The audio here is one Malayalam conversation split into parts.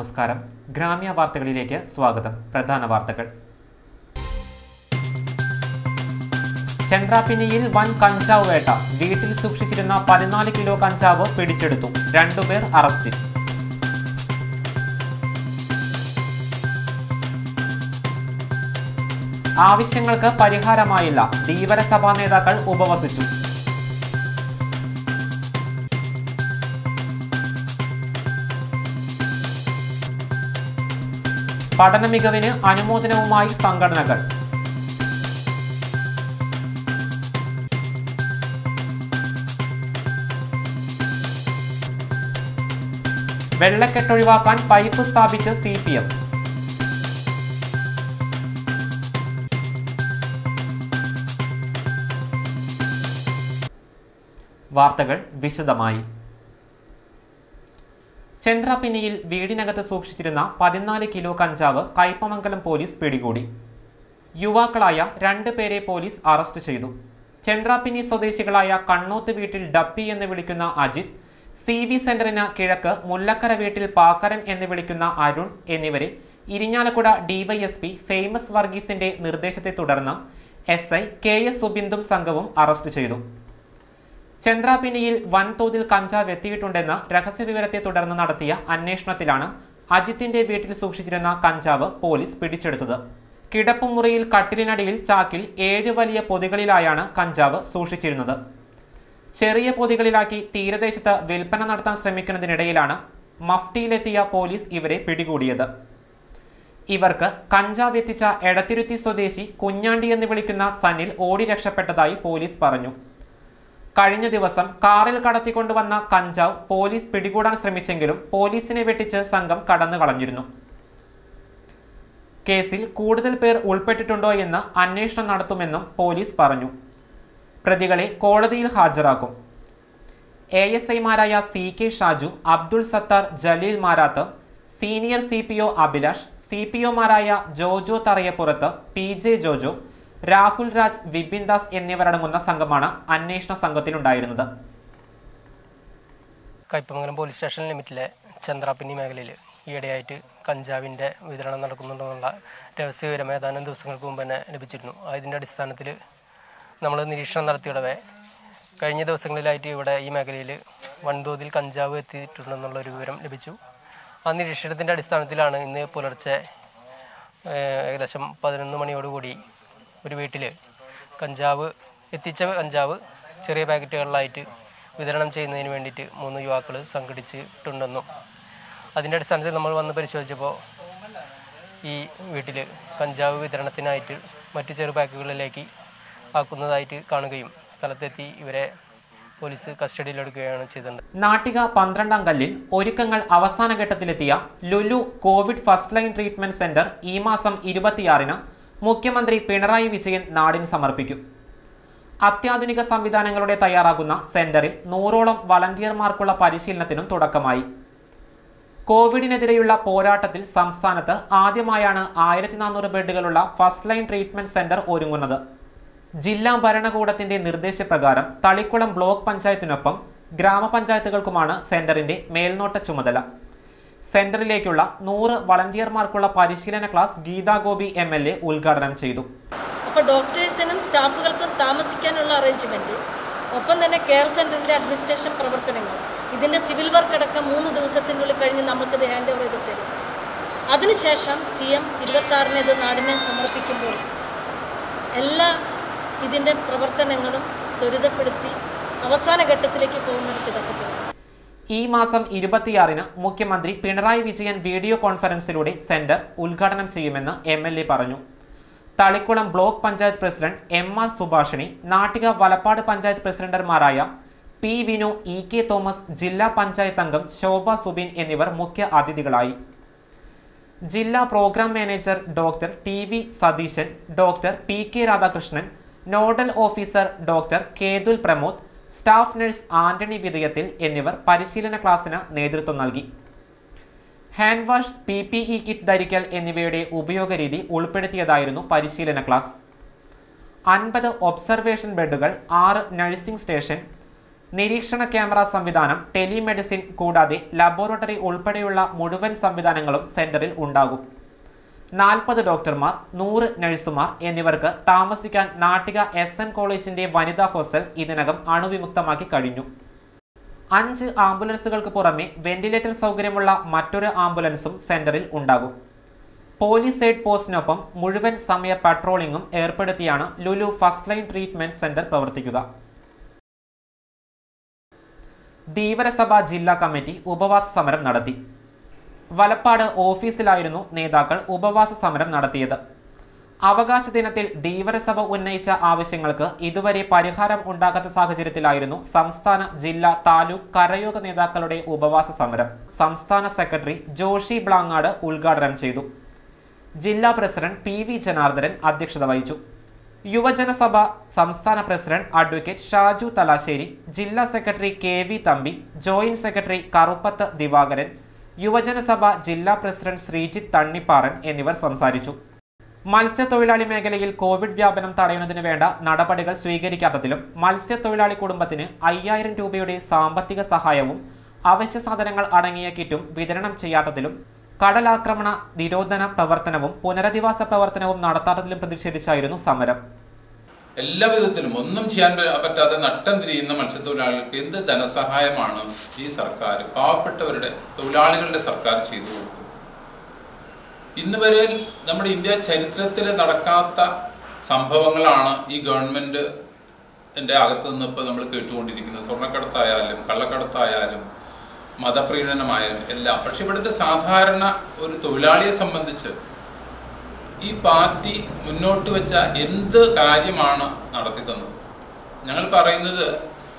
നമസ്കാരം ഗ്രാമ്യ വാർത്തകളിലേക്ക് സ്വാഗതം പ്രധാന വാർത്തകൾ ചന്ദ്രാപിന്നിയിൽ വൻ കഞ്ചാവ് വേട്ട വീട്ടിൽ സൂക്ഷിച്ചിരുന്ന പതിനാല് കിലോ കഞ്ചാവ് പിടിച്ചെടുത്തു രണ്ടുപേർ അറസ്റ്റിൽ ആവശ്യങ്ങൾക്ക് പരിഹാരമായില്ല ധീവരസഭാ നേതാക്കൾ ഉപവസിച്ചു പഠന മികവിന് അനുമോദനവുമായി സംഘടനകൾ വെള്ളക്കെട്ടൊഴിവാക്കാൻ പൈപ്പ് സ്ഥാപിച്ച് സി പി എം വാർത്തകൾ വിശദമായി ചന്ദ്രാപിന്നിയിൽ വീടിനകത്ത് സൂക്ഷിച്ചിരുന്ന പതിനാല് കിലോ കഞ്ചാവ് കയ്പമംഗലം പോലീസ് പിടികൂടി യുവാക്കളായ രണ്ട് പേരെ പോലീസ് അറസ്റ്റ് ചെയ്തു ചന്ദ്രാപിന്നി സ്വദേശികളായ കണ്ണോത്ത് വീട്ടിൽ ഡപ്പി എന്ന് വിളിക്കുന്ന അജിത് സി വി സെന്ററിന് കിഴക്ക് മുല്ലക്കര വീട്ടിൽ പാക്കരൻ എന്ന് വിളിക്കുന്ന അരുൺ എന്നിവരെ ഇരിഞ്ഞാലക്കുട ഡിവൈഎസ്പി ഫേമസ് വർഗീസിന്റെ നിർദ്ദേശത്തെ തുടർന്ന് എസ് ഐ കെ എസ് സുബിന്ദും സംഘവും അറസ്റ്റ് ചെയ്തു ചന്ദ്രാപിന്നിയിൽ വൻതോതിൽ കഞ്ചാവ് എത്തിയിട്ടുണ്ടെന്ന് രഹസ്യവിവരത്തെ തുടർന്ന് നടത്തിയ അന്വേഷണത്തിലാണ് അജിത്തിന്റെ വീട്ടിൽ സൂക്ഷിച്ചിരുന്ന കഞ്ചാവ് പോലീസ് പിടിച്ചെടുത്തത് കിടപ്പുമുറിയിൽ കട്ടിലിനടിയിൽ ചാക്കിൽ ഏഴ് വലിയ പൊതികളിലായാണ് കഞ്ചാവ് സൂക്ഷിച്ചിരുന്നത് ചെറിയ പൊതികളിലാക്കി തീരദേശത്ത് വിൽപ്പന നടത്താൻ ശ്രമിക്കുന്നതിനിടയിലാണ് മഫ്റ്റിയിലെത്തിയ പോലീസ് ഇവരെ പിടികൂടിയത് ഇവർക്ക് കഞ്ചാവ് എത്തിച്ച എടത്തിരുത്തി സ്വദേശി കുഞ്ഞാണ്ടി എന്ന് വിളിക്കുന്ന സനിൽ ഓടി രക്ഷപ്പെട്ടതായി പോലീസ് പറഞ്ഞു കഴിഞ്ഞ ദിവസം കാറിൽ കടത്തിക്കൊണ്ടുവന്ന കഞ്ചാവ് പോലീസ് പിടികൂടാൻ ശ്രമിച്ചെങ്കിലും പോലീസിനെ വെട്ടിച്ച് സംഘം കടന്നു കളഞ്ഞിരുന്നു കേസിൽ കൂടുതൽ പേർ ഉൾപ്പെട്ടിട്ടുണ്ടോ എന്ന് അന്വേഷണം നടത്തുമെന്നും പോലീസ് പറഞ്ഞു പ്രതികളെ കോടതിയിൽ ഹാജരാക്കും എ എസ് ഐമാരായ C K Shaju Abdul Sathar Jaleel Marath senior C P O Abhilash C P ഒമാരായ ജോജോ തറയപ്പുറത്ത് പി ജെ ജോജോ രാഹുൽ രാജ് വിപിൻ ദാസ് എന്നിവരടങ്ങുന്ന സംഘമാണ് അന്വേഷണ സംഘത്തിലുണ്ടായിരുന്നത് കയ്പമംഗലം പോലീസ് സ്റ്റേഷൻ ലിമിറ്റിലെ ചന്ദ്രാപിന്നി മേഖലയിൽ ഈയിടെയായിട്ട് കഞ്ചാവിൻ്റെ വിതരണം നടക്കുന്നുണ്ടെന്നുള്ള രഹസ്യവിവരം ഏതാനും ദിവസങ്ങൾക്ക് മുമ്പ് തന്നെ ലഭിച്ചിരുന്നു അതിൻ്റെ അടിസ്ഥാനത്തിൽ നമ്മൾ നിരീക്ഷണം നടത്തിയിടവേ കഴിഞ്ഞ ദിവസങ്ങളിലായിട്ട് ഇവിടെ ഈ മേഖലയിൽ വൻതോതിൽ കഞ്ചാവ് എത്തിയിട്ടുണ്ടെന്നുള്ള ഒരു വിവരം ലഭിച്ചു ആ നിരീക്ഷണത്തിൻ്റെ അടിസ്ഥാനത്തിലാണ് ഇന്ന് പുലർച്ചെ ഏഹ്, ഏകദേശം പതിനൊന്ന് മണിയോടുകൂടി ഒരു വീട്ടിൽ കഞ്ചാവ് എത്തിച്ച കഞ്ചാവ് ചെറിയ പാക്കറ്റുകളിലായിട്ട് വിതരണം ചെയ്യുന്നതിന് വേണ്ടിയിട്ട് മൂന്ന് യുവാക്കൾ സംഘടിച്ചിട്ടുണ്ടെന്നും അതിൻ്റെ അടിസ്ഥാനത്തിൽ നമ്മൾ വന്ന് പരിശോധിച്ചപ്പോൾ ഈ വീട്ടിൽ കഞ്ചാവ് വിതരണത്തിനായിട്ട് മറ്റു ചെറു പാക്കുകളിലേക്ക് ആക്കുന്നതായിട്ട് കാണുകയും സ്ഥലത്തെത്തി ഇവരെ പോലീസ് കസ്റ്റഡിയിലെടുക്കുകയാണ് ചെയ്തിട്ടുണ്ട് നാട്ടിക പന്ത്രണ്ടാം കല്ലിൽ ഒരുക്കങ്ങൾ അവസാന ഘട്ടത്തിലെത്തിയ Lulu COVID first line treatment centre ഈ മാസം ഇരുപത്തിയാറിന് മുഖ്യമന്ത്രി പിണറായി വിജയൻ നാടിന് സമർപ്പിക്കും അത്യാധുനിക സംവിധാനങ്ങളുടെ തയ്യാറാകുന്ന സെന്ററിൽ നൂറോളം വളണ്ടിയർമാർക്കുള്ള പരിശീലനത്തിനും തുടക്കമായി കോവിഡിനെതിരെയുള്ള പോരാട്ടത്തിൽ സംസ്ഥാനത്ത് ആദ്യമായാണ് ആയിരത്തി നാനൂറ് ബെഡുകളുള്ള ഫസ്റ്റ് ലൈൻ ട്രീറ്റ്മെന്റ് സെന്റർ ഒരുങ്ങുന്നത് ജില്ലാ ഭരണകൂടത്തിന്റെ നിർദ്ദേശപ്രകാരം തളിക്കുളം ബ്ലോക്ക് പഞ്ചായത്തിനൊപ്പം ഗ്രാമപഞ്ചായത്തുകൾക്കുമാണ് സെന്ററിന്റെ മേൽനോട്ട ചുമതല സെന്ററിലേക്കുള്ള നൂറ് വളണ്ടിയർമാർക്കുള്ള പരിശീലന class Geetha Gopi M L A ഉദ്ഘാടനം ചെയ്തു അപ്പോൾ ഡോക്ടേഴ്സിനും സ്റ്റാഫുകൾക്കും താമസിക്കാനുള്ള അറേഞ്ച്മെൻറ്റ് ഒപ്പം തന്നെ കെയർ സെൻറ്ററിൻ്റെ അഡ്മിനിസ്ട്രേഷൻ പ്രവർത്തനങ്ങൾ ഇതിൻ്റെ സിവിൽ വർക്ക് അടക്കം മൂന്ന് ദിവസത്തിനുള്ളിൽ കഴിഞ്ഞ് നമുക്കിത് ഹാൻഡ് ഓവർ ചെയ്ത് തരും അതിനുശേഷം സി എം ഇരുപത്താറിന് ഇത് നാടിനെ സമർപ്പിക്കുമ്പോൾ എല്ലാ ഇതിൻ്റെ പ്രവർത്തനങ്ങളും ത്വരിതപ്പെടുത്തി അവസാന ഘട്ടത്തിലേക്ക് പോകുന്നൊരു തുടക്കത്തിലാണ് ഈ മാസം ഇരുപത്തിയാറിന് മുഖ്യമന്ത്രി പിണറായി വിജയൻ വീഡിയോ കോൺഫറൻസിലൂടെ സെന്റർ ഉദ്ഘാടനം ചെയ്യുമെന്ന് എം എൽ എ പറഞ്ഞു Thalikkulam block panchayat president M R Subhashini Nattika Valappad panchayat പ്രസിഡന്റർമാരായ P Vinu E K Thomas ജില്ലാ പഞ്ചായത്ത് അംഗം ശോഭ സുബിൻ എന്നിവർ മുഖ്യ അതിഥികളായി ജില്ലാ programme manager doctor T V Satheesan doctor P K Radhakrishnan nodal officer doctor Kethul Pramod staff nurse Antony വിധേയത്തിൽ എന്നിവർ പരിശീലന ക്ലാസ്സിന് നേതൃത്വം നൽകി hand wash P P E kit ധരിക്കൽ എന്നിവയുടെ ഉപയോഗരീതി ഉൾപ്പെടുത്തിയതായിരുന്നു പരിശീലന ക്ലാസ് അൻപത് ഒബ്സർവേഷൻ ബെഡുകൾ ആറ് നഴ്സിംഗ് സ്റ്റേഷൻ നിരീക്ഷണ ക്യാമറ സംവിധാനം ടെലിമെഡിസിൻ കൂടാതെ ലബോറട്ടറി ഉൾപ്പെടെയുള്ള മുഴുവൻ സംവിധാനങ്ങളും സെന്ററിൽ ഉണ്ടാകും നാൽപ്പത് ഡോക്ടർമാർ നൂറ് നഴ്സുമാർ എന്നിവർക്ക് താമസിക്കാൻ നാട്ടിക എസ് എൻ കോളേജിന്റെ വനിതാ ഹോസ്റ്റൽ ഇതിനകം അണുവിമുക്തമാക്കി കഴിഞ്ഞു അഞ്ച് ആംബുലൻസുകൾക്ക് പുറമെ വെന്റിലേറ്റർ സൗകര്യമുള്ള മറ്റൊരു ആംബുലൻസും സെന്ററിൽ ഉണ്ടാകും പോലീസ് എയ്ഡ് പോസ്റ്റിനൊപ്പം മുഴുവൻ സമയ പട്രോളിംഗും ഏർപ്പെടുത്തിയാണ് Lulu first line treatment centre പ്രവർത്തിക്കുക ധീവരസഭ ജില്ലാ കമ്മിറ്റി ഉപവാസ സമരം നടത്തി വലപ്പാട് ഓഫീസിലായിരുന്നു നേതാക്കൾ ഉപവാസ സമരം നടത്തിയത് അവകാശ ദിനത്തിൽ ധീവരസഭ ഉന്നയിച്ച ആവശ്യങ്ങൾക്ക് ഇതുവരെ പരിഹാരം ഉണ്ടാകാത്ത സാഹചര്യത്തിലായിരുന്നു സംസ്ഥാന ജില്ലാ താലൂക്ക് കരയോഗ നേതാക്കളുടെ ഉപവാസ സമരം സംസ്ഥാന സെക്രട്ടറി ജോഷി ബ്ലാങ്ങാട് ഉദ്ഘാടനം ചെയ്തു ജില്ലാ പ്രസിഡന്റ് പി വി ജനാർദ്ദനൻ അധ്യക്ഷത വഹിച്ചു യുവജനസഭ സംസ്ഥാന പ്രസിഡന്റ് അഡ്വക്കേറ്റ് ഷാജു തലാശ്ശേരി ജില്ലാ secretary K V Thampi joint secretary Karuppath Divakaran Yuvajanasabha ജില്ലാ പ്രസിഡന്റ് ശ്രീജിത്ത് തണ്ണിപ്പാറൻ എന്നിവർ സംസാരിച്ചു മത്സ്യത്തൊഴിലാളി മേഖലയിൽ കോവിഡ് വ്യാപനം തടയുന്നതിന് വേണ്ട നടപടികൾ സ്വീകരിക്കാത്തതിലും മത്സ്യത്തൊഴിലാളി കുടുംബത്തിന് അയ്യായിരം രൂപയുടെ സാമ്പത്തിക സഹായവും അവശ്യ സാധനങ്ങൾ അടങ്ങിയ കിറ്റും വിതരണം ചെയ്യാത്തതിലും കടലാക്രമണ നിരോധന പ്രവർത്തനവും പുനരധിവാസ പ്രവർത്തനവും നടത്താത്തതിലും പ്രതിഷേധിച്ചായിരുന്നു സമരം എല്ലാ വിധത്തിലും ഒന്നും ചെയ്യാൻ പ- പറ്റാതെ നട്ടം തിരിയുന്ന മത്സ്യത്തൊഴിലാളികൾക്ക് എന്ത് ധനസഹായമാണ് ഈ സർക്കാർ പാവപ്പെട്ടവരുടെ തൊഴിലാളികളുടെ സർക്കാർ ചെയ്തു കൊടുക്കുന്നത് ഇന്ന് വരെ നമ്മുടെ ഇന്ത്യ ചരിത്രത്തിൽ നടക്കാത്ത സംഭവങ്ങളാണ് ഈ ഗവൺമെന്റ് എൻ്റെ അകത്ത് നിന്ന് ഇപ്പോൾ നമ്മൾ കേട്ടുകൊണ്ടിരിക്കുന്നത് സ്വർണ്ണക്കടത്തായാലും കള്ളക്കടത്തായാലും മതപ്രീണനമായാലും എല്ലാം പക്ഷെ ഇവിടുത്തെ സാധാരണ ഒരു തൊഴിലാളിയെ സംബന്ധിച്ച് ഈ പാർട്ടി മുന്നോട്ട് വെച്ച എന്ത് കാര്യമാണ് നടത്തി തന്നത് ഞങ്ങൾ പറയുന്നത്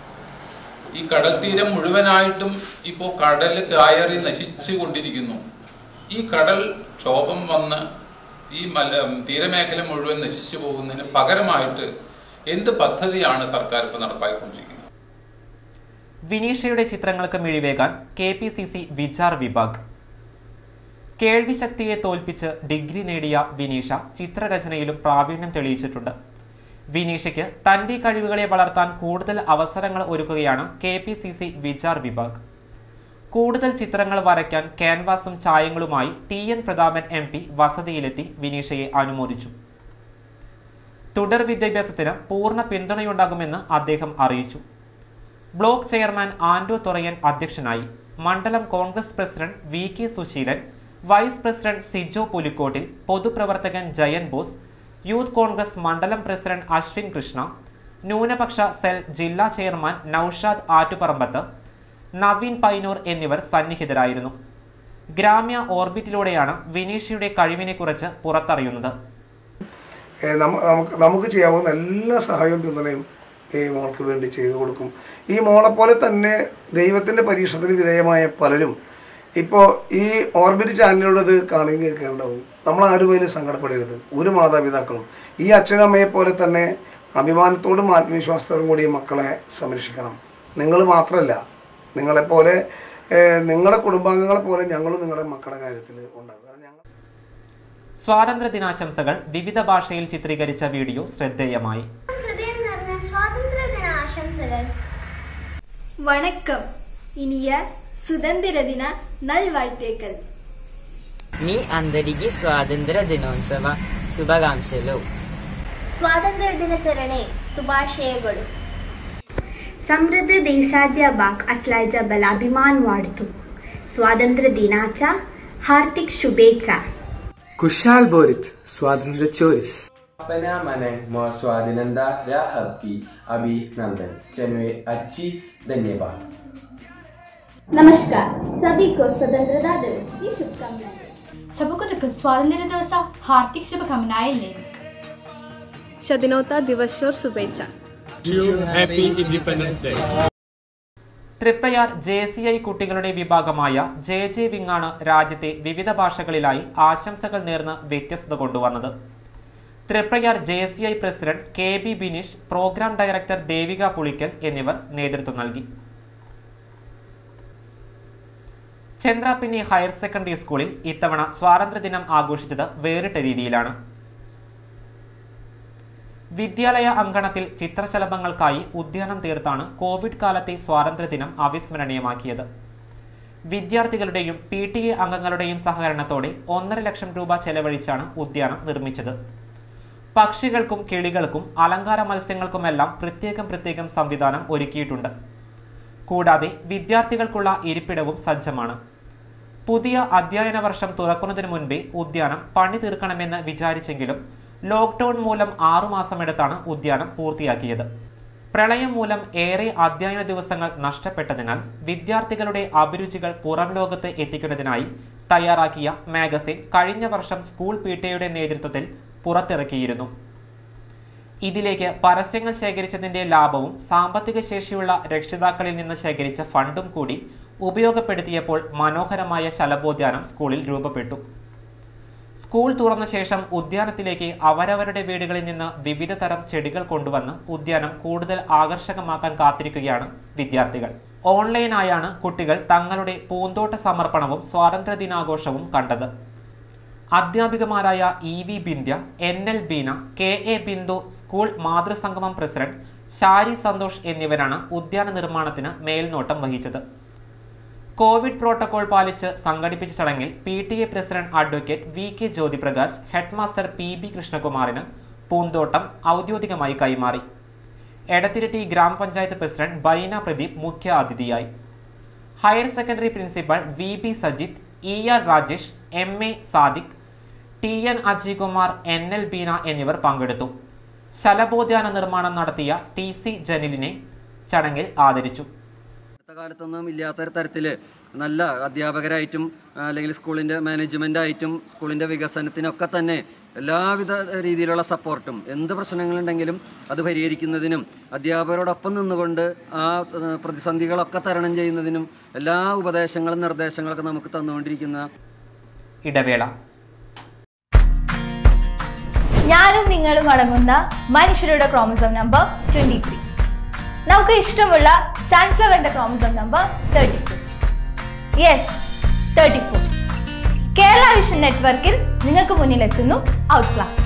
ഈ കടൽ തീരം മുഴുവനായിട്ടും ഇപ്പോൾ കടൽ കയറി നശിച്ചു കൊണ്ടിരിക്കുന്നു ഈ കടൽ ക്ഷോഭം വന്ന് ഈ മല തീരമേഖല മുഴുവൻ നശിച്ചു പോകുന്നതിന് പകരമായിട്ട് എന്ത് പദ്ധതിയാണ് സർക്കാർ ഇപ്പോൾ നടപ്പാക്കിക്കൊണ്ടിരിക്കുന്നത് വിനീഷയുടെ ചിത്രങ്ങൾക്ക് മിഴിവേകാൻ K P C C Vichar Vibhag കേൾവിശക്തിയെ തോൽപ്പിച്ച് ഡിഗ്രി നേടിയ വിനീഷ ചിത്രരചനയിലും പ്രാവീണ്യം തെളിയിച്ചിട്ടുണ്ട് വിനീഷയ്ക്ക് തന്റെ കഴിവുകളെ വളർത്താൻ കൂടുതൽ അവസരങ്ങൾ ഒരുക്കുകയാണ് K P C C Vichar Vibhag കൂടുതൽ ചിത്രങ്ങൾ വരയ്ക്കാൻ ക്യാൻവാസും ചായങ്ങളുമായി T N Prathapan M P വസതിയിലെത്തി വിനീഷയെ അനുമോദിച്ചു തുടർ വിദ്യാഭ്യാസത്തിന് പൂർണ്ണ പിന്തുണയുണ്ടാകുമെന്ന് അദ്ദേഹം അറിയിച്ചു ബ്ലോക്ക് ചെയർമാൻ ആൻഡോ തുറയൻ അധ്യക്ഷനായി മണ്ഡലം Congress president V K Susheelan vice president Sijo Pulikkottil പൊതുപ്രവർത്തകൻ ജയൻ ബോസ് യൂത്ത് കോൺഗ്രസ് മണ്ഡലം പ്രസിഡന്റ് അശ്വിൻ കൃഷ്ണ ന്യൂനപക്ഷ സെൽ ജില്ലാ ചെയർമാൻ നൌഷാദ് ആറ്റുപറമ്പത്ത് നവീൻ പൈനൂർ എന്നിവർ സന്നിഹിതരായിരുന്നു ഗ്രാമ്യ ഓർബിറ്റിലൂടെയാണ് വിനീഷയുടെ കഴിവിനെക്കുറിച്ച് പുറത്തറിയുന്നത് ഏ, നമ്മ- നമുക്ക് നമുക്ക് ചെയ്യാവുന്ന എല്ലാ സഹായവും പിന്തുണയും ഈ മോൾക്ക് വേണ്ടി ചെയ്തു കൊടുക്കും ഈ മോളെ പോലെ തന്നെ ദൈവത്തിൻ്റെ പരീക്ഷണത്തിന് വിധേയമായ പലരും ഇപ്പോൾ ഈ ഓർബിറ്റ് ചാനലിലൂടെ ഇത് കാണുകയും കേൾക്കേണ്ടാവും നമ്മൾ ആരും അതിന് സങ്കടപ്പെടരുത് ഒരു മാതാപിതാക്കളും ഈ അച്ഛനമ്മയെ പോലെ തന്നെ അഭിമാനത്തോടും ആത്മവിശ്വാസത്തോടും കൂടി ഈ മക്കളെ സംരക്ഷിക്കണം നിങ്ങൾ മാത്രമല്ല നിങ്ങളെപ്പോലെ ഏ, നിങ്ങളുടെ കുടുംബാംഗങ്ങളെ പോലെ ഞങ്ങളും നിങ്ങളുടെ മക്കളുടെ കാര്യത്തിൽ ഉണ്ടാകും കാരണം ഞങ്ങൾ സ്വാതന്ത്ര്യ ദിനാശംസകൾ വിവിധ ഭാഷയിൽ ചിത്രീകരിച്ച വീഡിയോ ശ്രദ്ധേയമായി ഹൃദയം നിറഞ്ഞ സ്വാതന്ത്ര്യ ദിന ആശംസകൾ வணக்கம் இனிய சுதந்திர தின నల్వాழ்తేకల్ మీ అందరికీ స్వాతంత్ర దినోత్సవ శుభాకాంక్షలు ಸ್ವಾತಂತ್ರ್ಯ ದಿನಾಚರಣೆ ಶುಭಾಶಯಗಳು समृद्ध देशाच्या बाग असल्याचा मला अभिमान वाढतो स्वातंत्र्य दिनाच्या हार्दिक शुभेच्छा खुशाल बोरित स्वातंत्र्य चोरीस अपना मनन मोर स्वाधीनता राहब की अभिनंदन चनुए अच्छी धन्यवाद नमस्कार सभी को स्वतंत्रता दिवस की शुभकामनाएं सबको स्वातंत्र्य दिवस हार्दिक शुभकामनाएं ले शदिनोता दिवस और शुभेच्छा തൃപ്രയാർ ജെ സി ഐ കുട്ടികളുടെ വിഭാഗമായ ജെ ജെ വിങ്ങാണ് രാജ്യത്തെ വിവിധ ഭാഷകളിലായി ആശംസകൾ നേർന്ന് വ്യത്യസ്തത കൊണ്ടുവന്നത് Triprayar J C I president K B Bineesh programme director Devika Pulikkal എന്നിവർ നേതൃത്വം നൽകി ചന്ദ്രാപിന്നി ഹയർ സെക്കൻഡറി സ്കൂളിൽ ഇത്തവണ സ്വാതന്ത്ര്യദിനം ആഘോഷിച്ചത് വേറിട്ട രീതിയിലാണ് വിദ്യാലയ അങ്കണത്തിൽ ചിത്രശലഭങ്ങൾക്കായി ഉദ്യാനം തീർത്താണ് കോവിഡ് കാലത്തെ സ്വാതന്ത്ര്യദിനം അവിസ്മരണീയമാക്കിയത് വിദ്യാർത്ഥികളുടെയും പി ടി എ അംഗങ്ങളുടെയും സഹകരണത്തോടെ ഒന്നര ലക്ഷം രൂപ ചെലവഴിച്ചാണ് ഉദ്യാനം നിർമ്മിച്ചത് പക്ഷികൾക്കും കിളികൾക്കും അലങ്കാര മത്സ്യങ്ങൾക്കുമെല്ലാം പ്രത്യേകം പ്രത്യേകം സംവിധാനം ഒരുക്കിയിട്ടുണ്ട് കൂടാതെ വിദ്യാർത്ഥികൾക്കുള്ള ഇരിപ്പിടവും സജ്ജമാണ് പുതിയ അധ്യയന വർഷം തുറക്കുന്നതിന് മുൻപേ ഉദ്യാനം പണി തീർക്കണമെന്ന് വിചാരിച്ചെങ്കിലും ലോക്ക്ഡൌൺ മൂലം ആറുമാസമെടുത്താണ് ഉദ്യാനം പൂർത്തിയാക്കിയത് പ്രളയം മൂലം ഏറെ അധ്യയന ദിവസങ്ങൾ നഷ്ടപ്പെട്ടതിനാൽ വിദ്യാർത്ഥികളുടെ അഭിരുചികൾ പുറം ലോകത്ത് എത്തിക്കുന്നതിനായി തയ്യാറാക്കിയ മാഗസിൻ കഴിഞ്ഞ വർഷം സ്കൂൾ പി ടിയുടെ നേതൃത്വത്തിൽ പുറത്തിറക്കിയിരുന്നു ഇതിലേക്ക് പരസ്യങ്ങൾ ശേഖരിച്ചതിന്റെ ലാഭവും സാമ്പത്തിക ശേഷിയുള്ള രക്ഷിതാക്കളിൽ നിന്ന് ശേഖരിച്ച ഫണ്ടും കൂടി ഉപയോഗപ്പെടുത്തിയപ്പോൾ മനോഹരമായ ശലഭോദ്യാനം സ്കൂളിൽ രൂപപ്പെട്ടു സ്കൂൾ തുറന്ന ശേഷം ഉദ്യാനത്തിലേക്ക് അവരവരുടെ വീടുകളിൽ നിന്ന് വിവിധ തരം ചെടികൾ കൊണ്ടുവന്ന് ഉദ്യാനം കൂടുതൽ ആകർഷകമാക്കാൻ കാത്തിരിക്കുകയാണ് വിദ്യാർത്ഥികൾ ഓൺലൈനായാണ് കുട്ടികൾ തങ്ങളുടെ പൂന്തോട്ട സമർപ്പണവും സ്വാതന്ത്ര്യദിനാഘോഷവും കണ്ടത് അധ്യാപികമാരായ E V Bindhya N L Beena K A Bindu school മാതൃസംഗമം പ്രസിഡന്റ് ഷാരി സന്തോഷ് എന്നിവരാണ് ഉദ്യാന നിർമ്മാണത്തിന് മേൽനോട്ടം വഹിച്ചത് കോവിഡ് പ്രോട്ടോകോൾ പാലിച്ച് സംഘടിപ്പിച്ച ചടങ്ങിൽ P T A president advocate V K Jyothiprakash headmaster P B കൃഷ്ണകുമാറിന് പൂന്തോട്ടം ഔദ്യോഗികമായി കൈമാറി എടത്തിരുത്തി ഗ്രാമപഞ്ചായത്ത് പ്രസിഡന്റ് ബൈന പ്രദീപ് മുഖ്യ അതിഥിയായി higher secondary principal V B Sajith E R Rajesh M A Sadiq T N Ajikumar N L Beena എന്നിവർ പങ്കെടുത്തു ശലഭോദ്യാന നിർമ്മാണം നടത്തിയ ടി സി ജനിലിനെ ചടങ്ങിൽ ആദരിച്ചു അടുത്ത കാലത്തൊന്നും ഇല്ലാത്ത തരത്തിൽ നല്ല അധ്യാപകരായിട്ടും അല്ലെങ്കിൽ സ്കൂളിൻ്റെ മാനേജ്മെൻ്റായിട്ടും സ്കൂളിൻ്റെ വികസനത്തിനൊക്കെ തന്നെ എല്ലാവിധ രീതിയിലുള്ള സപ്പോർട്ടും എന്ത് പ്രശ്നങ്ങളുണ്ടെങ്കിലും അത് പരിഹരിക്കുന്നതിനും അധ്യാപകരോടൊപ്പം നിന്നുകൊണ്ട് ആ ഏഹ്, പ്രതിസന്ധികളൊക്കെ തരണം ചെയ്യുന്നതിനും എല്ലാ ഉപദേശങ്ങളും നിർദ്ദേശങ്ങളൊക്കെ നമുക്ക് തന്നുകൊണ്ടിരിക്കുന്ന ഇടവേള ഞാനും നിങ്ങളും അടങ്ങുന്ന മനുഷ്യരുടെ ക്രോമസോം നമ്പർ ട്വന്റി ത്രീ നമുക്ക് ഇഷ്ടമുള്ള സൺഫ്ലവറിന്റെ chromosome number thirty four yes thirty four Kerala vision നെറ്റ്വർക്കിൽ നിങ്ങൾക്ക് മുന്നിലെത്തുന്നു outclass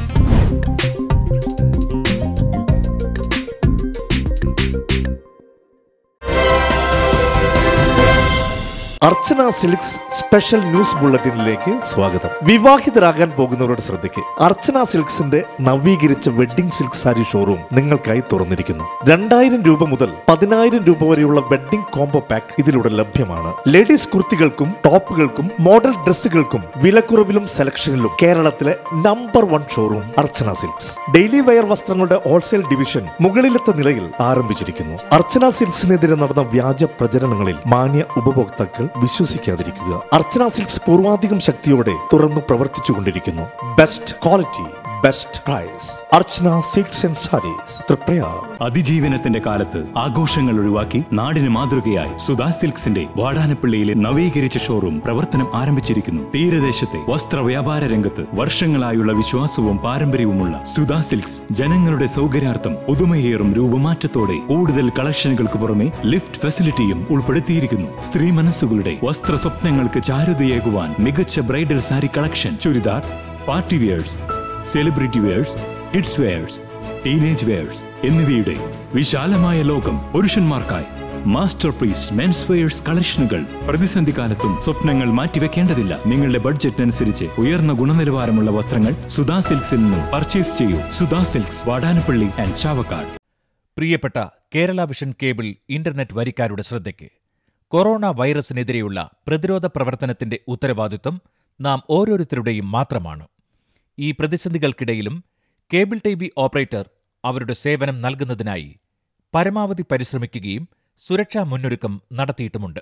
Archana silks special news ബുള്ളറ്റിനിലേക്ക് സ്വാഗതം വിവാഹിതരാകാൻ പോകുന്നവരുടെ ശ്രദ്ധയ്ക്ക് അർച്ചന സിൽക്സിന്റെ നവീകരിച്ച വെഡ്ഡിംഗ് സിൽക്ക് സാരി ഷോറൂം നിങ്ങൾക്കായി തുറന്നിരിക്കുന്നു രണ്ടായിരം രൂപ മുതൽ പതിനായിരം രൂപ വരെയുള്ള വെഡ്ഡിംഗ് കോംബോ പാക്ക് ഇതിലൂടെ ലഭ്യമാണ് ലേഡീസ് കുർത്തികൾക്കും ടോപ്പുകൾക്കും മോഡൽ ഡ്രസ്സുകൾക്കും വിലക്കുറവിലും സെലക്ഷനിലും കേരളത്തിലെ number one showroom Archana silks daily wear വസ്ത്രങ്ങളുടെ ഹോൾസെയിൽ ഡിവിഷൻ മുകളിലത്തെ നിലയിൽ ആരംഭിച്ചിരിക്കുന്നു അർച്ചന സിൽക്സിനെതിരെ നടന്ന വ്യാജ പ്രചരണങ്ങളിൽ മാന്യ ഉപഭോക്താക്കൾ വിശ്വസിക്കാതിരിക്കുക അർച്ചന സിൽക്സ് പൂർവാധികം ശക്തിയോടെ തുറന്നു പ്രവർത്തിച്ചുകൊണ്ടിരിക്കുന്നു best quality best price Archana silks and sarees Triprayar അതിജീവനത്തിന്റെ കാലത്ത് ആഘോഷങ്ങൾ ഒഴിവാക്കി നാടിന് മാതൃകയായി സുധാ സിൽക്സിന്റെ വാടാനപ്പള്ളിയിലെ നവീകരിച്ച ഷോറൂം പ്രവർത്തനം ആരംഭിച്ചിരിക്കുന്നു തീരദേശത്തെ വസ്ത്ര വ്യാപാര രംഗത്ത് വർഷങ്ങളായുള്ള വിശ്വാസവും പാരമ്പര്യവുമുള്ള സുധാ സിൽക്സ് ജനങ്ങളുടെ സൗകര്യാർത്ഥം പുതുമയേറും രൂപമാറ്റത്തോടെ കൂടുതൽ കളക്ഷനുകൾക്ക് പുറമെ ലിഫ്റ്റ് ഫെസിലിറ്റിയും ഉൾപ്പെടുത്തിയിരിക്കുന്നു സ്ത്രീ മനസ്സുകളുടെ വസ്ത്ര സ്വപ്നങ്ങൾക്ക് ചാരുതയേകുവാൻ മികച്ച bridal sari collection churidar party wears celebrity wears kids wears teenage wears എന്നിവയുടെ വിശാലമായ ലോകം പുരുഷന്മാർക്കായി മാസ്റ്റർ പീസ് മെൻസ് വെയേഴ്സ് കളക്ഷനുകൾ പ്രതിസന്ധി കാലത്തും സ്വപ്നങ്ങൾ മാറ്റിവെക്കേണ്ടതില്ല നിങ്ങളുടെ ബഡ്ജറ്റിനനുസരിച്ച് ഉയർന്ന ഗുണനിലവാരമുള്ള വസ്ത്രങ്ങൾ സുധാ സിൽക്സിൽ നിന്നും പർച്ചേസ് ചെയ്യൂ സുധാ സിൽക്സ് വാടാനപ്പള്ളി ആൻഡ് ചാവക്കാട് പ്രിയപ്പെട്ട കേരള വിഷൻ കേബിൾ ഇന്റർനെറ്റ് വരിക്കാരുടെ ശ്രദ്ധയ്ക്ക് കൊറോണ വൈറസിനെതിരെയുള്ള പ്രതിരോധ പ്രവർത്തനത്തിന്റെ ഉത്തരവാദിത്വം നാം ഓരോരുത്തരുടെയും മാത്രമാണ് ഈ പ്രതിസന്ധികൾക്കിടയിലും കേബിൾ ടി വി ഓപ്പറേറ്റർ അവരുടെ സേവനം നൽകുന്നതിനായി പരമാവധി പരിശ്രമിക്കുകയും സുരക്ഷാ മുന്നൊരുക്കം നടത്തിയിട്ടുമുണ്ട്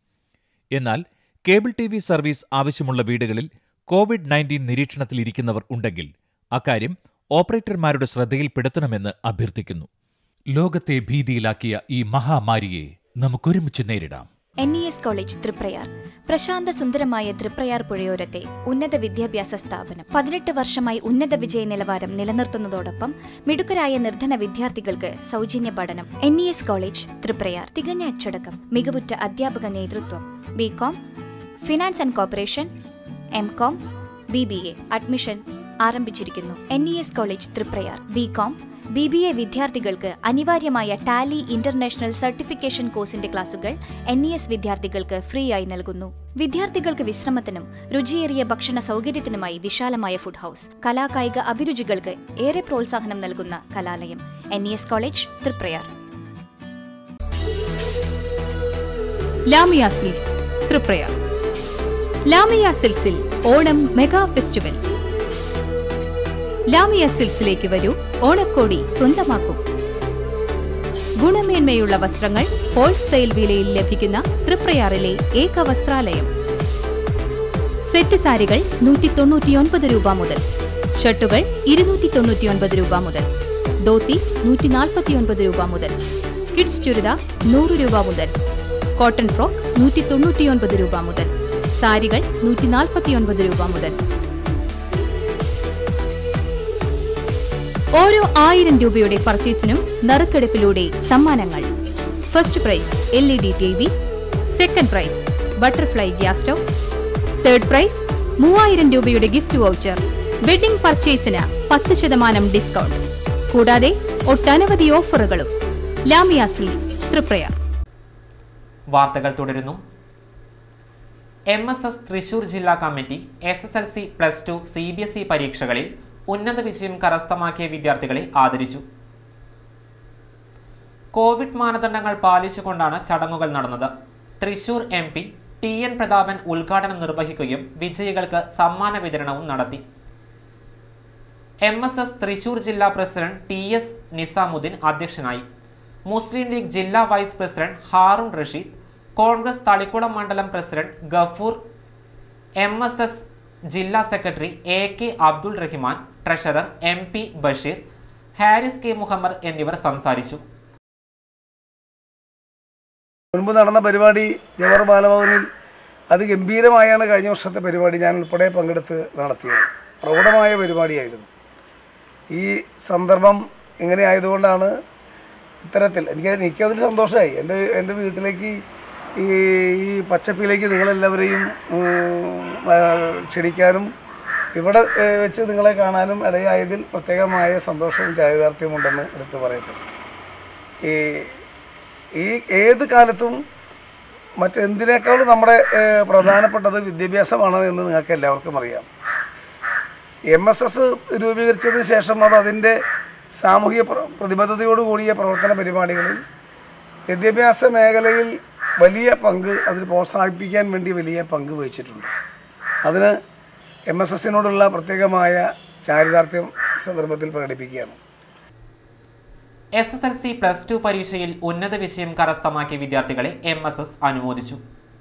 എന്നാൽ കേബിൾ ടി വി സർവീസ് ആവശ്യമുള്ള വീടുകളിൽ കോവിഡ് നയൻറ്റീൻ നിരീക്ഷണത്തിലിരിക്കുന്നവർ ഉണ്ടെങ്കിൽ അക്കാര്യം ഓപ്പറേറ്റർമാരുടെ ശ്രദ്ധയിൽപ്പെടുത്തണമെന്ന് അഭ്യർത്ഥിക്കുന്നു ലോകത്തെ ഭീതിയിലാക്കിയ ഈ മഹാമാരിയെ നമുക്കൊരുമിച്ച് നേരിടാം N E S college Triprayar പ്രശാന്ത സുന്ദരമായ തൃപ്രയാർ പുഴയോരത്തെ ഉന്നത വിദ്യാഭ്യാസ സ്ഥാപനം പതിനെട്ട് വർഷമായി ഉന്നത വിജയ നിലവാരം നിലനിർത്തുന്നതോടൊപ്പം മിടുക്കരായ നിർധന വിദ്യാർത്ഥികൾക്ക് സൗജന്യ പഠനം N E S college Triprayar തികഞ്ഞ അച്ചടക്കം മികവുറ്റ അധ്യാപക നേതൃത്വം B com finance and corporation M com B B A admission ആരംഭിച്ചിരിക്കുന്നു N E S college Triprayar B com B B A വിദ്യാർത്ഥികൾക്ക് അനിവാര്യമായ ടാലി ഇന്റർനാഷണൽ സർട്ടിഫിക്കേഷൻ കോഴ്സിന്റെ ക്ലാസുകൾ എൻ ഇ എസ് വിദ്യാർത്ഥികൾക്ക് ഫ്രീ ആയി നൽകുന്നു വിദ്യാർത്ഥികൾക്ക് വിശ്രമത്തിനും രുചിയേറിയ ഭക്ഷണ സൗകര്യത്തിനുമായി വിശാലമായ ഫുഡ് ഹൗസ് കലാകായിക അഭിരുചികൾക്ക് ഏറെ പ്രോത്സാഹനം നൽകുന്ന കലാലയം N E S college Triprayar Lamiya silks Triprayar Lamiya സിൽക്സിൽ ഓണം മെഗാ ഫെസ്റ്റിവൽ ലാമിയ സിൽക്സിലേക്ക് വരൂ ഓണക്കോടി സ്വന്തമാക്കൂ ഗുണമേന്മയുള്ള വസ്ത്രങ്ങൾ ഹോൾസെയിൽ വിലയിൽ ലഭിക്കുന്ന തൃപ്രയാറിലെ ഏക വസ്ത്രാലയം സെറ്റ് സാരികൾ നൂറ്റി തൊണ്ണൂറ്റിയൊൻപത് രൂപ മുതൽ ഷർട്ടുകൾ ഇരുന്നൂറ്റി തൊണ്ണൂറ്റിയൊൻപത് രൂപ മുതൽ ധോത്തി നൂറ്റി നാൽപ്പത്തിയൊൻപത് രൂപ മുതൽ കിഡ്സ് ചുരിദാർ നൂറ് രൂപ മുതൽ കോട്ടൺ ഫ്രോക്ക് നൂറ്റി തൊണ്ണൂറ്റിയൊൻപത് രൂപ മുതൽ സാരികൾ നൂറ്റി നാൽപ്പത്തിയൊൻപത് രൂപ മുതൽ ഓരോ ആയിരം രൂപയുടെ പർച്ചേസിനും നറുക്കെടുപ്പിലൂടെ സമ്മാനങ്ങൾ first prize L E D T V second prize butterfly gas stove third prize മൂവായിരം രൂപയുടെ ഗിഫ്റ്റ് വൗച്ചർ വെഡിംഗ് പർച്ചേസിന് പത്ത് ശതമാനം ഡിസ്കൗണ്ട് കൂടാതെ ഒട്ടനവധി ഓഫറുകളും ലാമിയ സിൽസ് തൃപ്രയാർ വാർത്തകൾ തുടരുന്നു എം എസ് എസ് തൃശൂർ ജില്ലാ committee S S L C plus two C B S E പരീക്ഷകളിൽ ഉന്നത വിജയം കരസ്ഥമാക്കിയ വിദ്യാർത്ഥികളെ ആദരിച്ചു കോവിഡ് മാനദണ്ഡങ്ങൾ പാലിച്ചുകൊണ്ടാണ് ചടങ്ങുകൾ നടന്നത് Thrissur M P T N Prathapan ഉദ്ഘാടനം നിർവഹിക്കുകയും വിജയികൾക്ക് സമ്മാന വിതരണവും നടത്തി എം എസ് എസ് തൃശൂർ ജില്ലാ പ്രസിഡന്റ് ടി എസ് നിസാമുദ്ദീൻ അധ്യക്ഷനായി മുസ്ലിം ലീഗ് ജില്ലാ വൈസ് പ്രസിഡന്റ് ഹാറൂൺ റഷീദ് കോൺഗ്രസ് തളിക്കുളം മണ്ഡലം president Gafoor M S S ജില്ലാ secretary A K Abdul Rahiman treasurer M P Basheer Haris K Muhammad എന്നിവർ സംസാരിച്ചു മുൻപ് നടന്ന പരിപാടി ജവഹർ ബാലഭവനിൽ അതിഗംഭീരമായാണ് കഴിഞ്ഞ വർഷത്തെ പരിപാടി ഞാൻ ഉൾപ്പെടെ പങ്കെടുത്ത് നടത്തിയത് പ്രൗഢമായ പരിപാടിയായിരുന്നു ഈ സന്ദർഭം ഇങ്ങനെ ആയതുകൊണ്ടാണ് ഇത്തരത്തിൽ എനിക്ക് എനിക്കതിൽ സന്തോഷമായി എൻ്റെ എൻ്റെ വീട്ടിലേക്ക് ഈ ഈ പച്ചപ്പിലേക്ക് നിങ്ങളെല്ലാവരെയും ഉം, ആ, ക്ഷണിക്കാനും ഇവിടെ ഏ, വെച്ച് നിങ്ങളെ കാണാനും ഇടയായതിൽ പ്രത്യേകമായ സന്തോഷവും ചാരിതാർത്ഥ്യവും ഉണ്ടെന്ന് എടുത്തു പറയട്ടെ ഈ ഈ ഏത് കാലത്തും മറ്റെന്തിനേക്കാളും നമ്മുടെ ഏ, പ്രധാനപ്പെട്ടത് വിദ്യാഭ്യാസമാണ് എന്ന് നിങ്ങൾക്ക് എല്ലാവർക്കും അറിയാം എം എസ് എസ് രൂപീകരിച്ചതിന് ശേഷം അത് അതിൻ്റെ സാമൂഹിക പ്ര- പ്രതിബദ്ധതയോട് കൂടിയ പ്രവർത്തന പരിപാടികളിൽ വിദ്യാഭ്യാസ മേഖലയിൽ വലിയ പങ്ക് അതിൽ പ്രോത്സാഹിപ്പിക്കാൻ വേണ്ടി വലിയ പങ്ക് വഹിച്ചിട്ടുണ്ട് അതിന് എം എസ് എസിനോടുള്ള പ്രത്യേകമായ ചാരിതാർത്ഥ്യം സന്ദർഭത്തിൽ പ്രകടിപ്പിക്കുകയാണ് S S L C plus two പരീക്ഷയിൽ ഉന്നത വിജയം കരസ്ഥമാക്കിയ വിദ്യാർത്ഥികളെ എം എസ് എസ് അനുമോദിച്ചു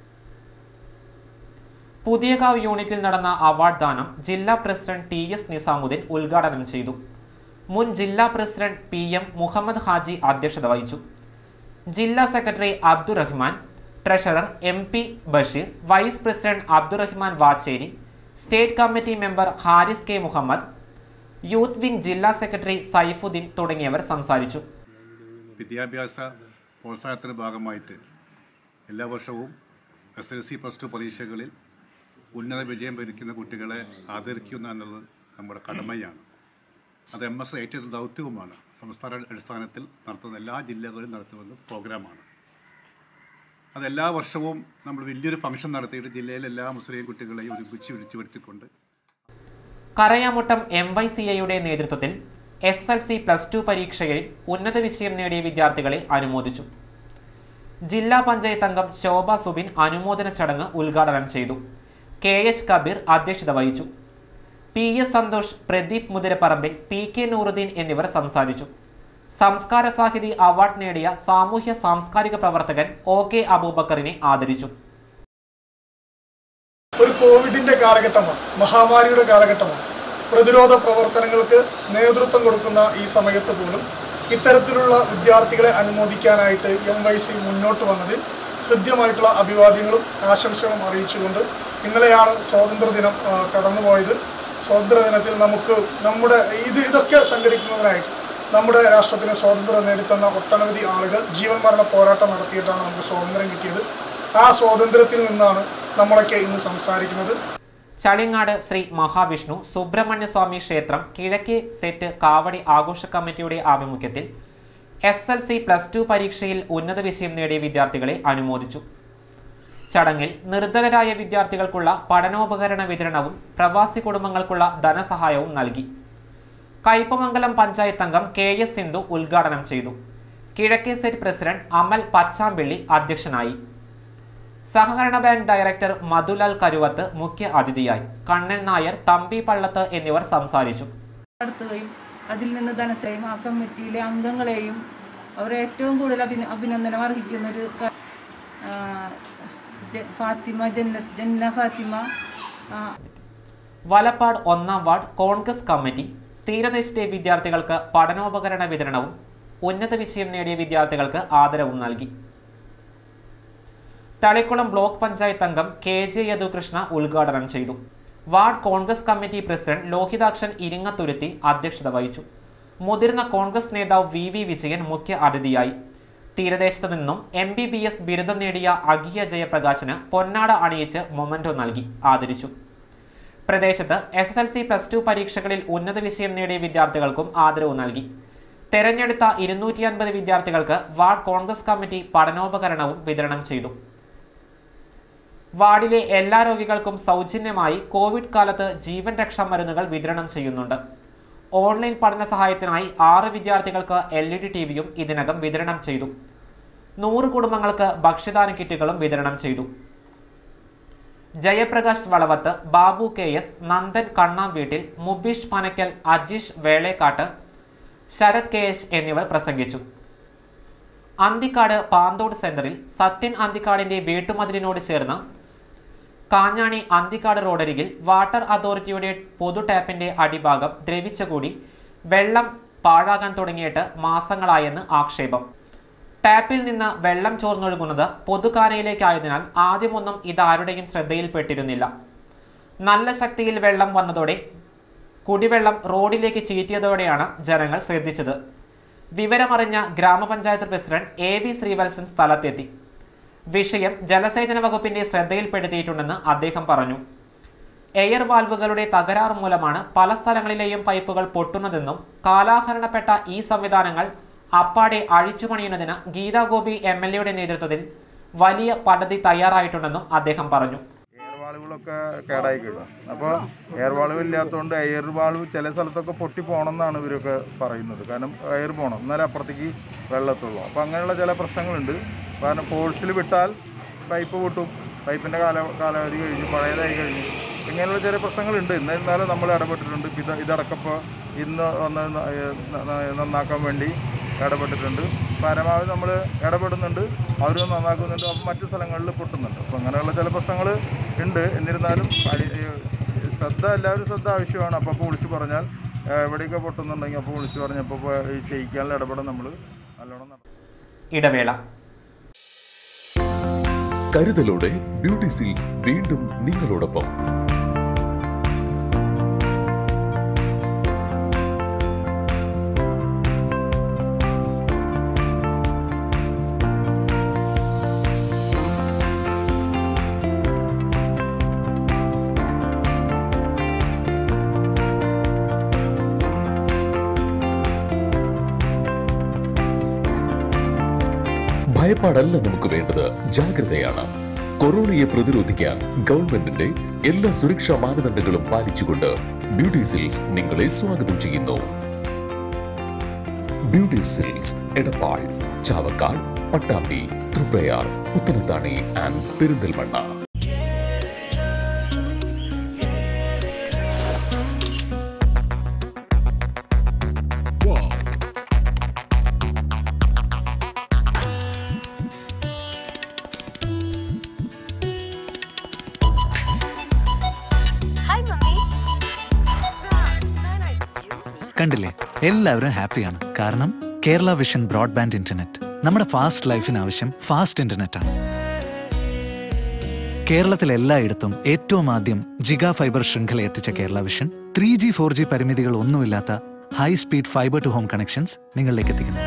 പുതിയകാവ് യൂണിറ്റിൽ നടന്ന അവാർഡ് ദാനം ജില്ലാ പ്രസിഡന്റ് ടി എസ് നിസാമുദ്ദീൻ ഉദ്ഘാടനം ചെയ്തു മുൻ ജില്ലാ president P M Muhammad Haji അധ്യക്ഷത വഹിച്ചു ജില്ലാ secretary Abdurahman treasurer M P Basheer vice president Abdurahman Vachery state committee member Haris K Muhammad youth wing ജില്ലാ സെക്രട്ടറി സൈഫുദ്ദീൻ തുടങ്ങിയവർ സംസാരിച്ചു വിദ്യാഭ്യാസ പ്രോത്സാഹനത്തിൻ്റെ ഭാഗമായിട്ട് എല്ലാ വർഷവും S L C plus two പരീക്ഷകളിൽ ഉന്നത വിജയം വരിക്കുന്ന കുട്ടികളെ ആദരിക്കുക എന്നുള്ളത് നമ്മുടെ കടമയാണ് അത് എം എസ് ഏറ്റവും ദൗത്യവുമാണ് സംസ്ഥാന അടിസ്ഥാനത്തിൽ നടത്തുന്ന എല്ലാ ജില്ലകളിലും നടത്തുന്ന പ്രോഗ്രാമാണ് അത് എല്ലാ വർഷവും നമ്മൾ വലിയൊരു ഫംഗ്ഷൻ നടത്തിയിട്ട് ജില്ലയിലെ എല്ലാ മുസ്ലിം കുട്ടികളെയും ഒരുമിച്ച് വിളിച്ചു വരുത്തിക്കൊണ്ട് കരയാമുട്ടം എം വൈ സി എയുടെ നേതൃത്വത്തിൽ S L C plus two പരീക്ഷയിൽ ഉന്നത വിജയം നേടിയ വിദ്യാർത്ഥികളെ അനുമോദിച്ചു ജില്ലാ പഞ്ചായത്ത് അംഗം ശോഭ സുബിൻ അനുമോദന ചടങ്ങ് ഉദ്ഘാടനം ചെയ്തു കെ എച്ച് കബീർ അധ്യക്ഷത വഹിച്ചു P S Santhosh Pradeep Muthirapparambil P K Nooruddin എന്നിവർ സംസാരിച്ചു സംസ്കാര സാഹിതി അവാർഡ് നേടിയ സാമൂഹ്യ സാംസ്കാരിക പ്രവർത്തകൻ ഒ കെ അബൂബക്കറിനെ ആദരിച്ചു ഒരു കോവിഡിന്റെ കാലഘട്ടമാണ് മഹാമാരിയുടെ കാലഘട്ടമാണ് പ്രതിരോധ പ്രവർത്തനങ്ങൾക്ക് നേതൃത്വം കൊടുക്കുന്ന ഈ സമയത്ത് പോലും ഇത്തരത്തിലുള്ള വിദ്യാർത്ഥികളെ അനുമോദിക്കാനായിട്ട് എം വൈ സി മുന്നോട്ട് വന്നതിൽ ഹൃദ്യമായിട്ടുള്ള അഭിവാദ്യങ്ങളും ആശംസകളും അറിയിച്ചുകൊണ്ട് ഇന്നലെയാണ് സ്വാതന്ത്ര്യദിനം ആ, കടന്നുപോയത് സ്വാതന്ത്ര്യദിനത്തിൽ നമുക്ക് നമ്മുടെ ഇത് ഇതൊക്കെ സംഘടിക്കുന്നതിനായിട്ട് നമ്മുടെ രാഷ്ട്രത്തിന് സ്വാതന്ത്ര്യം നേടിത്തന്ന ഒട്ടനവധി ആളുകൾ ജീവൻ മരണ പോരാട്ടം നടത്തിയിട്ടാണ് നമുക്ക് സ്വാതന്ത്ര്യം കിട്ടിയത് ആ സ്വാതന്ത്ര്യത്തിൽ നിന്നാണ് നമ്മളൊക്കെ ഇന്ന് സംസാരിക്കുന്നത് ചളിങ്ങാട് ശ്രീ മഹാവിഷ്ണു സുബ്രഹ്മണ്യ സ്വാമി ക്ഷേത്രം കിഴക്കേ സെറ്റ് കാവടി ആഘോഷ കമ്മിറ്റിയുടെ ആഭിമുഖ്യത്തിൽ S L C plus two പരീക്ഷയിൽ ഉന്നത വിജയം നേടിയ വിദ്യാർത്ഥികളെ അനുമോദിച്ചു ചടങ്ങിൽ നിർധനരായ വിദ്യാർത്ഥികൾക്കുള്ള പഠനോപകരണ വിതരണവും പ്രവാസി കുടുംബങ്ങൾക്കുള്ള ധനസഹായവും നൽകി കയ്പമംഗലം പഞ്ചായത്ത് അംഗം കെ എസ് സിന്ധു ഉദ്ഘാടനം ചെയ്തു കിഴക്കേ സെറ്റ് പ്രസിഡന്റ് അമൽ പച്ചാമ്പിള്ളി അധ്യക്ഷനായി സഹകരണ ബാങ്ക് ഡയറക്ടർ മധുലാൽ കരുവത്ത് മുഖ്യ അതിഥിയായി കണ്ണൻ നായർ തമ്പി പള്ളത്ത് എന്നിവർ സംസാരിച്ചു നടത്തുകയും അതിൽ നിന്ന് ധനസേയും ആ കമ്മിറ്റിയിലെ അംഗങ്ങളെയും അവരെ ഏറ്റവും കൂടുതൽ അഭിന അഭിനന്ദനം അർഹിക്കുന്നൊരു ക- ആ, ജ- ഫാത്തിമ ജന്ന ജന്ന ഫാത്തിമ ആ, വലപ്പാട് ഒന്നാം വാർഡ് കോൺഗ്രസ് കമ്മിറ്റി തീരദേശത്തെ വിദ്യാർത്ഥികൾക്ക് പഠനോപകരണ വിതരണവും ഉന്നത വിജയം നേടിയ വിദ്യാർത്ഥികൾക്ക് ആദരവും നൽകി തളിക്കുളം ബ്ലോക്ക് പഞ്ചായത്ത് അംഗം കെ ജെ യദുകൃഷ്ണ ഉദ്ഘാടനം ചെയ്തു ward Congress committee president Lohithakshan Iringathuruthi അധ്യക്ഷത വഹിച്ചു മുതിർന്ന കോൺഗ്രസ് നേതാവ് വി വി വിജയൻ മുഖ്യ അതിഥിയായി തീരദേശത്ത് നിന്നും എം ബി ബി എസ് ബിരുദം നേടിയ അഖിയ ജയപ്രകാശിന് പൊന്നാട അണിയിച്ച് മൊമന്റോ നൽകി ആദരിച്ചു പ്രദേശത്ത് S S L C plus two പരീക്ഷകളിൽ ഉന്നത വിജയം നേടിയ വിദ്യാർത്ഥികൾക്കും ആദരവ് നൽകി തെരഞ്ഞെടുത്ത ഇരുന്നൂറ്റി അൻപത് വിദ്യാർത്ഥികൾക്ക് വാർഡ് കോൺഗ്രസ് കമ്മിറ്റി പഠനോപകരണവും വിതരണം ചെയ്തു വാർഡിലെ എല്ലാ രോഗികൾക്കും സൗജന്യമായി കോവിഡ് കാലത്ത് ജീവൻ രക്ഷാ മരുന്നുകൾ വിതരണം ചെയ്യുന്നുണ്ട് ഓൺലൈൻ പഠന സഹായത്തിനായി ആറ് വിദ്യാർത്ഥികൾക്ക് എൽ ഇ ഡി ടി വിയും ഇതിനകം വിതരണം ചെയ്തു നൂറ് കുടുംബങ്ങൾക്ക് ഭക്ഷ്യദാന കിറ്റുകളും വിതരണം ചെയ്തു ജയപ്രകാശ് വളവത്ത് ബാബു കെ എസ് നന്ദൻ കണ്ണാം വീട്ടിൽ മുബീഷ് പനക്കൽ അജീഷ് വേളേക്കാട്ട് ശരത് കെ എസ് എന്നിവർ പ്രസംഗിച്ചു അന്തിക്കാട് പാന്തോട് സെന്ററിൽ സത്യൻ അന്തിക്കാടിന്റെ വീട്ടുമതിലിനോട് ചേർന്ന് കാഞ്ഞാണി അന്തിക്കാട് റോഡരികിൽ വാട്ടർ അതോറിറ്റിയുടെ പൊതു ടാപ്പിന്റെ അടിഭാഗം ദ്രവിച്ചുകൂടി വെള്ളം പാഴാകാൻ തുടങ്ങിയിട്ട് മാസങ്ങളായെന്ന് ആക്ഷേപം ടാപ്പിൽ നിന്ന് വെള്ളം ചോർന്നൊഴുകുന്നത് പൊതുകാനയിലേക്കായതിനാൽ ആദ്യമൊന്നും ഇതാരുടെയും ശ്രദ്ധയിൽപ്പെട്ടിരുന്നില്ല നല്ല ശക്തിയിൽ വെള്ളം വന്നതോടെ കുടിവെള്ളം റോഡിലേക്ക് ചീറ്റിയതോടെയാണ് ജനങ്ങൾ ശ്രദ്ധിച്ചത് വിവരമറിഞ്ഞ ഗ്രാമപഞ്ചായത്ത് പ്രസിഡന്റ് എ വി ശ്രീവത്സൻ സ്ഥലത്തെത്തി വിഷയം ജലസേചന വകുപ്പിന്റെ ശ്രദ്ധയിൽപ്പെടുത്തിയിട്ടുണ്ടെന്ന് അദ്ദേഹം പറഞ്ഞു എയർ വാൽവുകളുടെ തകരാറ് മൂലമാണ് പല സ്ഥലങ്ങളിലെയും പൈപ്പുകൾ പൊട്ടുന്നതെന്നും കാലാഹരണപ്പെട്ട ഈ സംവിധാനങ്ങൾ അപ്പാടെ അഴിച്ചുപണിയുന്നതിന് ഗീതാ ഗോപി എം എൽ എയുടെ നേതൃത്വത്തിൽ വലിയ പദ്ധതി തയ്യാറായിട്ടുണ്ടെന്നും അദ്ദേഹം പറഞ്ഞു വാളുകളൊക്കെ കേടായി കിട്ടും അപ്പോൾ എയർ വാൾവ് ഇല്ലാത്തതുകൊണ്ട് എയർ വാൾവ് ചില സ്ഥലത്തൊക്കെ പൊട്ടി പോകണം എന്നാണ് ഇവരൊക്കെ പറയുന്നത് കാരണം എയർ പോകണം എന്നാലേ അപ്പുറത്തേക്ക് വെള്ളത്തുള്ളൂ അപ്പോൾ അങ്ങനെയുള്ള ചില പ്രശ്നങ്ങളുണ്ട് കാരണം ഫോഴ്സിൽ വിട്ടാൽ പൈപ്പ് പൊട്ടും പൈപ്പിൻ്റെ കാല കാലാവധി കഴിഞ്ഞു പഴയതായി കഴിഞ്ഞു ഇങ്ങനെയുള്ള ചില പ്രശ്നങ്ങളുണ്ട് എന്നിരുന്നാലും നമ്മൾ ഇടപെട്ടിട്ടുണ്ട് ഇത് ഇതടക്കപ്പോൾ ഇന്ന് ഒന്ന് ന- ന- ന- നന്നാക്കാൻ വേണ്ടി ഇടപെട്ടിട്ടുണ്ട് പരമാവധി നമ്മൾ ഇടപെടുന്നുണ്ട് അവരും നന്നാക്കുന്നുണ്ട് അപ്പം മറ്റു സ്ഥലങ്ങളിൽ പൊട്ടുന്നുണ്ട് അപ്പം അങ്ങനെയുള്ള ചില പ്രശ്നങ്ങൾ ഉണ്ട് എന്നിരുന്നാലും അടി- ഈ ശ്രദ്ധ എല്ലാവരും ശ്രദ്ധ ആവശ്യമാണ് അപ്പോൾ അപ്പോൾ വിളിച്ചു പറഞ്ഞാൽ ഏഹ്, എവിടെയൊക്കെ പൊട്ടുന്നുണ്ടെങ്കിൽ അപ്പോൾ വിളിച്ചു പറഞ്ഞപ്പോൾ ഇപ്പോൾ ഈ ചെയ്യിക്കാനുള്ള ഇടപെടൽ നമ്മൾ നല്ലോണം നടത്തും ഇടവേള കരുതലോടെ ബ്യൂട്ടി സീൽസ് വീണ്ടും നിങ്ങളോടൊപ്പം ഭയപ്പാടല്ല നമുക്ക് വേണ്ടത് ജാഗ്രതയാണ് കൊറോണയെ പ്രതിരോധിക്കാൻ ഗവൺമെന്റിന്റെ എല്ലാ സുരക്ഷാ മാനദണ്ഡങ്ങളും പാലിച്ചുകൊണ്ട് ബ്യൂട്ടി സിൽസ് നിങ്ങളെ സ്വാഗതം ചെയ്യുന്നു beauty silks Edappal Chavakkad Pattambi Triprayar Puthanathani and Perinthalmanna കണ്ടില്ലേ എല്ലാവരും ഹാപ്പിയാണ് കാരണം കേരള വിഷൻ ബ്രോഡ്ബാൻഡ് ഇന്റർനെറ്റ് നമ്മുടെ ഫാസ്റ്റ് ലൈഫിന് ആവശ്യം ഫാസ്റ്റ് ഇന്റർനെറ്റ് ആണ് കേരളത്തിൽ എല്ലായിടത്തും ഏറ്റവും ആദ്യം ജിഗാ ഫൈബർ ശൃംഖല എത്തിച്ച Kerala vision three G four G പരിമിതികൾ ഒന്നുമില്ലാത്ത high speed fibre to home connections നിങ്ങളിലേക്ക് എത്തിക്കുന്നു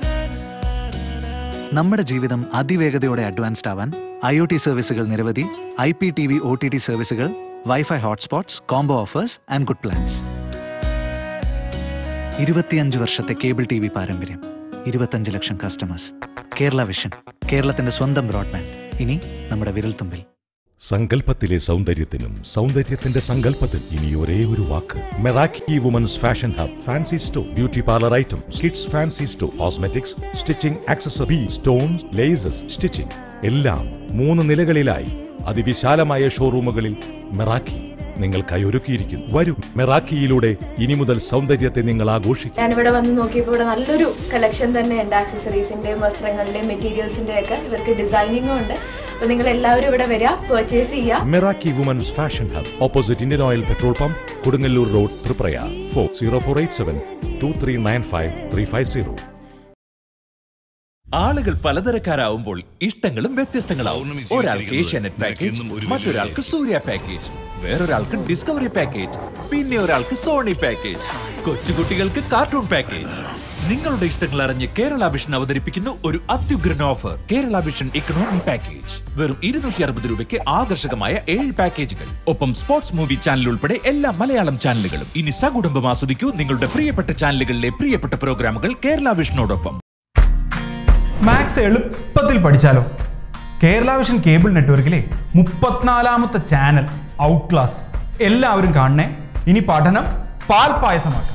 നമ്മുടെ ജീവിതം അതിവേഗതയോടെ അഡ്വാൻസ്ഡ് ആവാൻ ഐ ഒ ടി സർവീസുകൾ നിരവധി I P T V O T T സർവീസുകൾ wifi hotspots combo offers and good plans ഇരുപത്തിയഞ്ച് വർഷത്തെ കേബിൾ ടി വി പാരമ്പര്യം ഇരുപത്തഞ്ച് ലക്ഷം കസ്റ്റമേഴ്സ് കേരള വിഷൻ കേരളത്തിന്റെ സ്വന്തം ബ്രോഡ്ബാൻഡ് ഇനി നമ്മുടെ വിരൽത്തുമ്പിൽ സങ്കല്പത്തിലെ സൗന്ദര്യത്തിനും സൗന്ദര്യത്തിന്റെ സങ്കല്പത്തിൽ ഇനി ഒരേ ഒരു വാക്ക് Meraki women's fashion hub fancy store beauty parlour items kids fancy store cosmetics stitching accessory stones laces stitching എല്ലാം മൂന്ന് നിലകളിലായി അതിവിശാലമായ ഷോറൂമുകളിൽ മെറാക്കി നിങ്ങൾക്കായി ഒരുക്കിയിരിക്കുന്നു വരും മെറാക്കിയിലൂടെ ഇനി മുതൽ സൗന്ദര്യത്തെ നിങ്ങൾ ആഘോഷിക്കും ഞാനിവിടെ വന്ന് നോക്കിയപ്പോൾ ഇവിടെ നല്ലൊരു കളക്ഷൻ തന്നെയുണ്ട് ആക്സസറീസിന്റെയും വസ്ത്രങ്ങളുടെയും മെറ്റീരിയൽസിന്റെയും ഒക്കെ ഇവർക്ക് ഡിസൈനിങ്ങും ഉണ്ട് അപ്പോൾ നിങ്ങൾ എല്ലാവരും ഇവിടെ വരിക പർച്ചേസ് ചെയ്യുക Meraki women's fashion hub opposite Indian oil petrol pump Kodungallur road Triprayar four zero four eight seven two three nine five three five zero ആളുകൾ പലതരക്കാരാവുമ്പോൾ ഇഷ്ടങ്ങളും വ്യത്യസ്തങ്ങളാവും ഒരാൾക്ക് ഏഷ്യാനെറ്റ് പാക്കേജ് മറ്റൊരാൾക്ക് സൂര്യ പാക്കേജ് വേറൊരാൾക്ക് ഡിസ്കവറി പാക്കേജ് പിന്നെ ഒരാൾക്ക് സോണി പാക്കേജ് കൊച്ചുകുട്ടികൾക്ക് കാർട്ടൂൺ പാക്കേജ് നിങ്ങളുടെ ഇഷ്ടങ്ങൾ അറിഞ്ഞ് കേരള വിഷൻ അവതരിപ്പിക്കുന്നു ഒരു അത്യുഗ്രൻ offer Kerala vision economy package വെറും ഇരുന്നൂറ്റി അറുപത് രൂപയ്ക്ക് ആകർഷകമായ ഏഴ് പാക്കേജുകൾ ഒപ്പം സ്പോർട്സ് മൂവി ചാനൽ ഉൾപ്പെടെ എല്ലാ മലയാളം ചാനലുകളും ഇനി സകുടുംബം ആസ്വദിക്കൂ നിങ്ങളുടെ പ്രിയപ്പെട്ട ചാനലുകളിലെ പ്രിയപ്പെട്ട പ്രോഗ്രാമുകൾ കേരള വിഷനോടൊപ്പം മാത്സ് എളുപ്പത്തിൽ പഠിച്ചാലോ കേരള വിഷൻ കേബിൾ നെറ്റ്വർക്കിലെ മുപ്പത്തിനാലാമത്തെ ചാനൽ ഔട്ട് ക്ലാസ് എല്ലാവരും കാണണേ ഇനി പഠനം പാൽ പായസമാക്കാം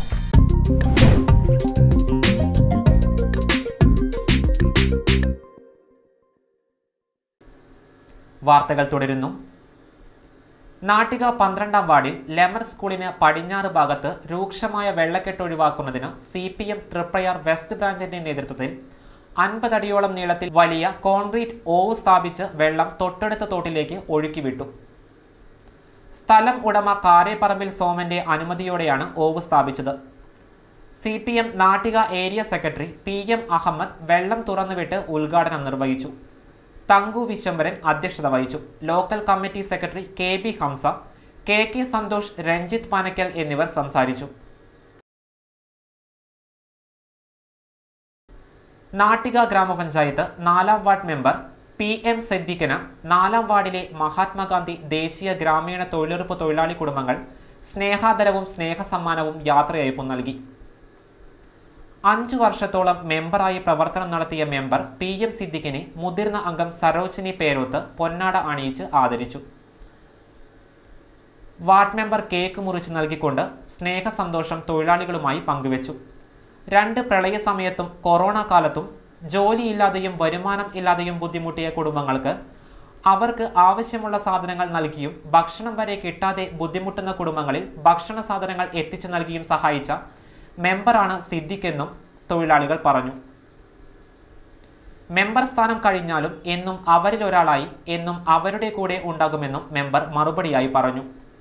വാർത്തകൾ തുടരുന്നു നാട്ടിക പന്ത്രണ്ടാം വാർഡിൽ ലെമർ സ്കൂളിന് പടിഞ്ഞാറ് ഭാഗത്ത് രൂക്ഷമായ വെള്ളക്കെട്ട് ഒഴിവാക്കുന്നതിന് C P M Triprayar west ബ്രാഞ്ചിന്റെ നേതൃത്വത്തിൽ അൻപതടിയോളം നീളത്തിൽ വലിയ കോൺക്രീറ്റ് ഓവ് സ്ഥാപിച്ച് വെള്ളം തൊട്ടടുത്ത തോട്ടിലേക്ക് ഒഴുക്കിവിട്ടു സ്ഥലം ഉടമ കാരേപ്പറമ്പിൽ സോമന്റെ അനുമതിയോടെയാണ് ഓവ് സ്ഥാപിച്ചത് C P M Nattika area secretary P M Ahammed വെള്ളം തുറന്നുവിട്ട് ഉദ്ഘാടനം നിർവഹിച്ചു തങ്കു വിശ്വംഭരൻ അധ്യക്ഷത വഹിച്ചു local committee secretary K B Hamsa K K Santhosh Ranjith Panakkal എന്നിവർ സംസാരിച്ചു നാട്ടിക ഗ്രാമപഞ്ചായത്ത് നാലാം വാർഡ് മെമ്പർ പി എം സിദ്ദിഖിന് നാലാം വാർഡിലെ മഹാത്മാഗാന്ധി ദേശീയ ഗ്രാമീണ തൊഴിലുറപ്പ് തൊഴിലാളി കുടുംബങ്ങൾ സ്നേഹാദരവും സ്നേഹസമ്മാനവും യാത്രയയപ്പും നൽകി അഞ്ചു വർഷത്തോളം മെമ്പറായി പ്രവർത്തനം നടത്തിയ മെമ്പർ പി എം സിദ്ദിഖിനെ മുതിർന്ന അംഗം സരോജിനി പേരോത്ത് പൊന്നാട അണിയിച്ച് ആദരിച്ചു വാർഡ് മെമ്പർ കേക്ക് മുറിച്ച് നൽകിക്കൊണ്ട് സ്നേഹസന്തോഷം തൊഴിലാളികളുമായി പങ്കുവച്ചു രണ്ട് പ്രളയ സമയത്തും കൊറോണ കാലത്തും ജോലിയില്ലാതെയും വരുമാനം ഇല്ലാതെയും ബുദ്ധിമുട്ടിയ കുടുംബങ്ങൾക്ക് അവർക്ക് ആവശ്യമുള്ള സാധനങ്ങൾ നൽകിയും ഭക്ഷണം വരെ കിട്ടാതെ ബുദ്ധിമുട്ടുന്ന കുടുംബങ്ങളിൽ ഭക്ഷണ സാധനങ്ങൾ എത്തിച്ചു നൽകിയും സഹായിച്ച മെമ്പറാണ് സിദ്ദിഖെന്നും തൊഴിലാളികൾ പറഞ്ഞു മെമ്പർ സ്ഥാനം കഴിഞ്ഞാലും എന്നും അവരിൽ ഒരാളായി എന്നും അവരുടെ കൂടെ ഉണ്ടാകുമെന്നും മെമ്പർ മറുപടിയായി പറഞ്ഞു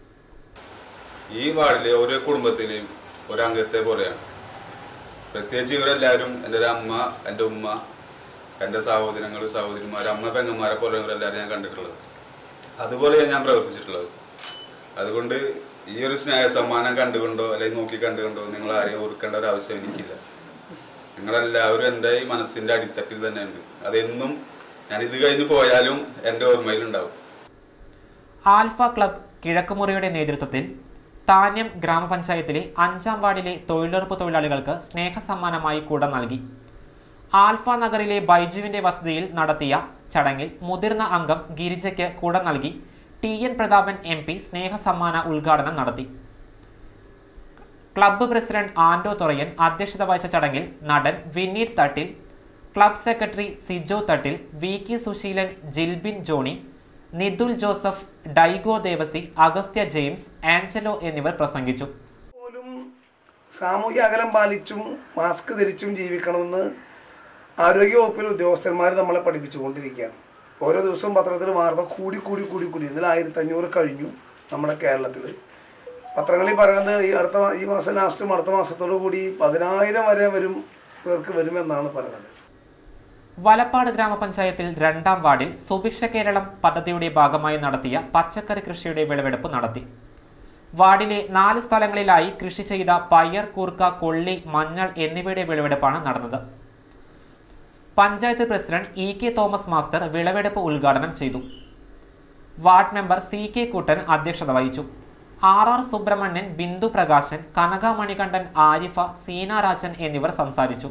ഈ വാർഡിലെ ഓരോ കുടുംബത്തിലെയും ഒരംഗത്തെ പോലെയാണ് പ്രത്യേകിച്ച് ഇവരെല്ലാവരും എൻ്റെ ഒരു അമ്മ എൻ്റെ ഉമ്മ എൻ്റെ സഹോദരങ്ങൾ സഹോദരിമാർ അമ്മ പെങ്ങന്മാരെ പോലെ ഇവരെല്ലാവരും ഞാൻ കണ്ടിട്ടുള്ളത് അതുപോലെയാണ് ഞാൻ പ്രവർത്തിച്ചിട്ടുള്ളത് അതുകൊണ്ട് ഈ ഒരു സ്നേഹ സമ്മാനം കണ്ടുകൊണ്ടോ അല്ലെങ്കിൽ നോക്കി കണ്ടുകൊണ്ടോ നിങ്ങൾ ആരെയും ഓർക്കേണ്ട ഒരു ആവശ്യം എനിക്കില്ല നിങ്ങളെല്ലാവരും എൻ്റെ ഈ മനസ്സിൻ്റെ അടിത്തട്ടിൽ തന്നെയുണ്ട് അതെന്നും ഞാൻ ഇത് കഴിഞ്ഞ് പോയാലും എൻ്റെ ഓർമ്മയിലുണ്ടാവും ആൽഫ ക്ലബ് കിഴക്കുമുറിയുടെ നേതൃത്വത്തിൽ താന്യം ഗ്രാമപഞ്ചായത്തിലെ അഞ്ചാം വാർഡിലെ തൊഴിലുറപ്പ് തൊഴിലാളികൾക്ക് സ്നേഹസമ്മാനമായി കൂട നൽകി ആൽഫ നഗറിലെ ബൈജുവിന്റെ വസതിയിൽ നടത്തിയ ചടങ്ങിൽ മുതിർന്ന അംഗം ഗിരിജയ്ക്ക് കൂട നൽകി T N Prathapan M P സ്നേഹസമ്മാന ഉദ്ഘാടനം നടത്തി ക്ലബ്ബ് പ്രസിഡന്റ് ആൻഡോ തൊറയൻ അധ്യക്ഷത വഹിച്ച ചടങ്ങിൽ നടൻ Vineeth Thattil club secretary Sijo Thattil V K Susheelan Jilbin Johny Nithul Joseph Daigo Devasi Agastya James Angelo എന്നിവർ പ്രസംഗിച്ചു സാമൂഹ്യ അകലം പാലിച്ചും മാസ്ക് ധരിച്ചും ജീവിക്കണമെന്ന് ആരോഗ്യവകുപ്പിലെ ഉദ്യോഗസ്ഥന്മാർ നമ്മളെ പഠിപ്പിച്ചുകൊണ്ടിരിക്കുകയാണ് ഓരോ ദിവസവും പത്രത്തിൽ വാർത്ത കൂടി കൂടി കൂടി കൂടി ഇന്നലെ ആയിരത്തി അഞ്ഞൂറ് കഴിഞ്ഞു നമ്മുടെ കേരളത്തിൽ പത്രങ്ങളിൽ പറയുന്നത് ഈ അടുത്ത മാ- ഈ മാസം ലാസ്റ്റും അടുത്ത മാസത്തോടു കൂടി പതിനായിരം വരെ വരും പേർക്ക് വരുമെന്നാണ് പറയുന്നത് വലപ്പാട് ഗ്രാമപഞ്ചായത്തിൽ രണ്ടാം വാർഡിൽ സുഭിക്ഷ കേരളം പദ്ധതിയുടെ ഭാഗമായി നടത്തിയ പച്ചക്കറി കൃഷിയുടെ വിളവെടുപ്പ് നടത്തി വാർഡിലെ നാല് സ്ഥലങ്ങളിലായി കൃഷി ചെയ്ത പയർ കൂർക്ക കൊള്ളി മഞ്ഞൾ എന്നിവയുടെ വിളവെടുപ്പാണ് നടന്നത് panchayat president E K Thomas master വിളവെടുപ്പ് ഉദ്ഘാടനം ചെയ്തു ward member C K Kuttan അധ്യക്ഷത വഹിച്ചു ആർ ആർ സുബ്രഹ്മണ്യൻ ബിന്ദു പ്രകാശൻ കനക മണികണ്ഠൻ ആരിഫ സീന രാജൻ എന്നിവർ സംസാരിച്ചു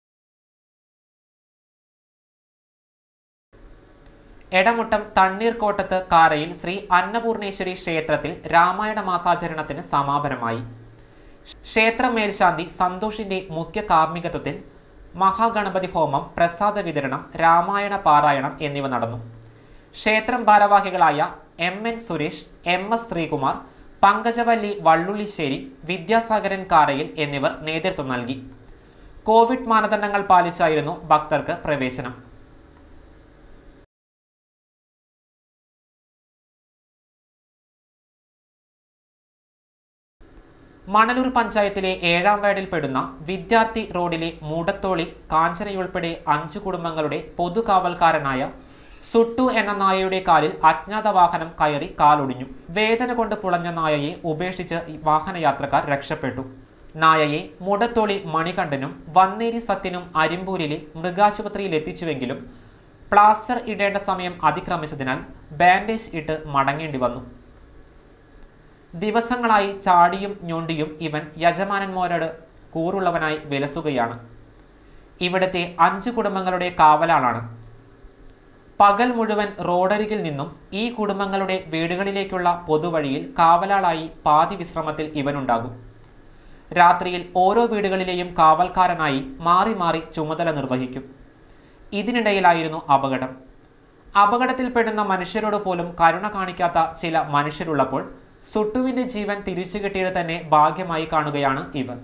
എടമുട്ടം തണ്ണീർക്കോട്ടത്ത് കാരയിൽ ശ്രീ അന്നപൂർണേശ്വരി ക്ഷേത്രത്തിൽ രാമായണ മാസാചരണത്തിന് സമാപനമായി ക്ഷേത്ര മേൽശാന്തി സന്തോഷിന്റെ മുഖ്യ കാർമ്മികത്വത്തിൽ മഹാഗണപതി ഹോമം പ്രസാദ വിതരണം രാമായണ പാരായണം എന്നിവ നടന്നു ക്ഷേത്രം ഭാരവാഹികളായ M N Suresh M S Sreekumar Pankajavalli Vallullissery Vidyasagaran Karayil എന്നിവർ നേതൃത്വം നൽകി കോവിഡ് മാനദണ്ഡങ്ങൾ പാലിച്ചായിരുന്നു ഭക്തർക്ക് പ്രവേശനം മണലൂർ പഞ്ചായത്തിലെ ഏഴാം വാർഡിൽ പെടുന്ന വിദ്യാർത്ഥി റോഡിലെ മൂടത്തോളി കാഞ്ചനയുൾപ്പെടെ അഞ്ചു കുടുംബങ്ങളുടെ പൊതുകാവൽക്കാരനായ സുട്ടു എന്ന നായയുടെ കാലിൽ അജ്ഞാത വാഹനം കയറി കാലൊടിഞ്ഞു വേദന കൊണ്ട് പുളഞ്ഞ നായയെ ഉപേക്ഷിച്ച് ഈ വാഹനയാത്രക്കാർ രക്ഷപ്പെട്ടു നായയെ മുടത്തോളി മണികണ്ഠനും വന്നേരി സത്യനും അരിമ്പൂരിലെ മൃഗാശുപത്രിയിൽ എത്തിച്ചുവെങ്കിലും പ്ലാസ്റ്റർ ഇടേണ്ട സമയം അതിക്രമിച്ചതിനാൽ ബാൻഡേജ് ഇട്ട് മടങ്ങേണ്ടി വന്നു ദിവസങ്ങളായി ചാടിയും ഞൊണ്ടിയും ഇവൻ യജമാനന്മാരോട് കൂറുള്ളവനായി വിലസുകയാണ് ഇവിടുത്തെ അഞ്ചു കുടുംബങ്ങളുടെ കാവലാളാണ് പകൽ മുഴുവൻ റോഡരികിൽ നിന്നും ഈ കുടുംബങ്ങളുടെ വീടുകളിലേക്കുള്ള പൊതുവഴിയിൽ കാവലാളായി പാതി വിശ്രമത്തിൽ ഇവനുണ്ടാകും രാത്രിയിൽ ഓരോ വീടുകളിലെയും കാവൽക്കാരനായി മാറി മാറി ചുമതല നിർവഹിക്കും ഇതിനിടയിലായിരുന്നു അപകടം അപകടത്തിൽപ്പെടുന്ന മനുഷ്യരോട് പോലും കരുണ കാണിക്കാത്ത ചില മനുഷ്യരുള്ളപ്പോൾ സുട്ടുവിന്റെ ജീവൻ തിരിച്ചു കിട്ടിയത് തന്നെ ഭാഗ്യമായി കാണുകയാണ് ഇവർ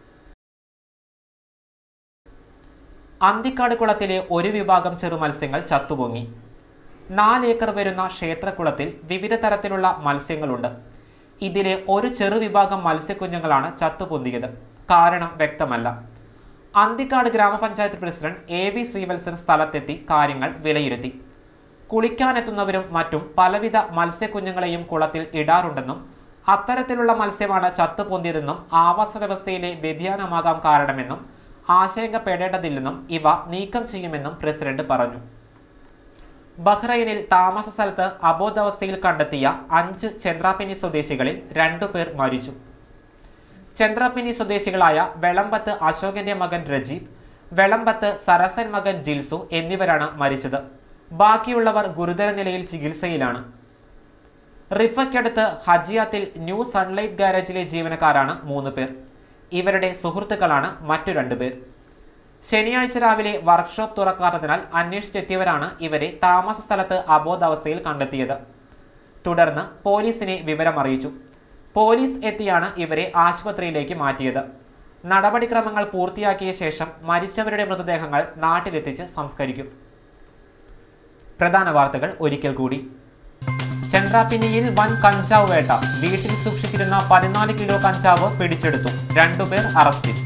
അന്തിക്കാട് കുളത്തിലെ ഒരു വിഭാഗം ചെറുമത്സ്യങ്ങൾ ചത്തുപൊങ്ങി നാലേക്കർ വരുന്ന ക്ഷേത്രക്കുളത്തിൽ വിവിധ തരത്തിലുള്ള മത്സ്യങ്ങളുണ്ട് ഇതിലെ ഒരു ചെറുവിഭാഗം മത്സ്യക്കുഞ്ഞുങ്ങളാണ് ചത്തുപൊന്തിയത് കാരണം വ്യക്തമല്ല അന്തിക്കാട് ഗ്രാമപഞ്ചായത്ത് പ്രസിഡന്റ് എ വി ശ്രീവത്സൻ സ്ഥലത്തെത്തി കാര്യങ്ങൾ വിലയിരുത്തി കുളിക്കാനെത്തുന്നവരും മറ്റും പലവിധ മത്സ്യക്കുഞ്ഞുങ്ങളെയും കുളത്തിൽ ഇടാറുണ്ടെന്നും അത്തരത്തിലുള്ള മത്സ്യമാണ് ചത്തുപൊന്തിയതെന്നും ആവാസ വ്യവസ്ഥയിലെ വ്യതിയാനമാകാം കാരണമെന്നും ആശങ്കപ്പെടേണ്ടതില്ലെന്നും ഇവ നീക്കം ചെയ്യുമെന്നും പ്രസിഡന്റ് പറഞ്ഞു ബഹ്റൈനിൽ താമസ സ്ഥലത്ത് അബോധാവസ്ഥയിൽ കണ്ടെത്തിയ അഞ്ച് ചന്ദ്രാപിനി സ്വദേശികളിൽ രണ്ടുപേർ മരിച്ചു ചന്ദ്രാപിനി സ്വദേശികളായ വെളമ്പത്ത് അശോകന്റെ മകൻ രജീബ് വെളമ്പത്ത് സരസൻ മകൻ ജിൽസു എന്നിവരാണ് മരിച്ചത് ബാക്കിയുള്ളവർ ഗുരുതര നിലയിൽ ചികിത്സയിലാണ് റിഫയ്ക്കടുത്ത് ഹജിയാത്തിൽ ന്യൂ സൺലൈറ്റ് ഗാരേജിലെ ജീവനക്കാരാണ് മൂന്ന് പേർ ഇവരുടെ സുഹൃത്തുക്കളാണ് മറ്റു രണ്ടുപേർ ശനിയാഴ്ച രാവിലെ വർക്ക്ഷോപ്പ് തുറക്കാത്തതിനാൽ അന്വേഷിച്ചെത്തിയവരാണ് ഇവരെ താമസ സ്ഥലത്ത് അബോധാവസ്ഥയിൽ കണ്ടെത്തിയത് തുടർന്ന് പോലീസിനെ വിവരമറിയിച്ചു പോലീസ് എത്തിയാണ് ഇവരെ ആശുപത്രിയിലേക്ക് മാറ്റിയത് നടപടിക്രമങ്ങൾ പൂർത്തിയാക്കിയ ശേഷം മരിച്ചവരുടെ മൃതദേഹങ്ങൾ നാട്ടിലെത്തിച്ച് സംസ്കരിക്കും പ്രധാന വാർത്തകൾ ഒരിക്കൽ കൂടി ചന്ദ്രാപിന്നിയിൽ വൻ കഞ്ചാവ് വേട്ട വീട്ടിൽ സൂക്ഷിച്ചിരുന്ന പതിനാല് കിലോ കഞ്ചാവ് പിടിച്ചെടുത്തു രണ്ടുപേർ അറസ്റ്റിൽ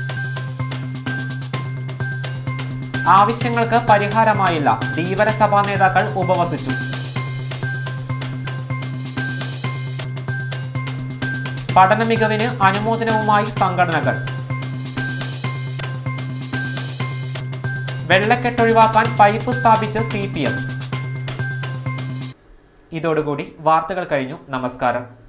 ആവശ്യങ്ങൾക്ക് പരിഹാരമായില്ല ധീവരസഭാ നേതാക്കൾ ഉപവസിച്ചു പഠന മികവിന് അനുമോദനവുമായി സംഘടനകൾ വെള്ളക്കെട്ടൊഴിവാക്കാൻ പൈപ്പ് സ്ഥാപിച്ച് സി പി എം ഇതോടുകൂടി വാർത്തകൾ കഴിഞ്ഞു നമസ്കാരം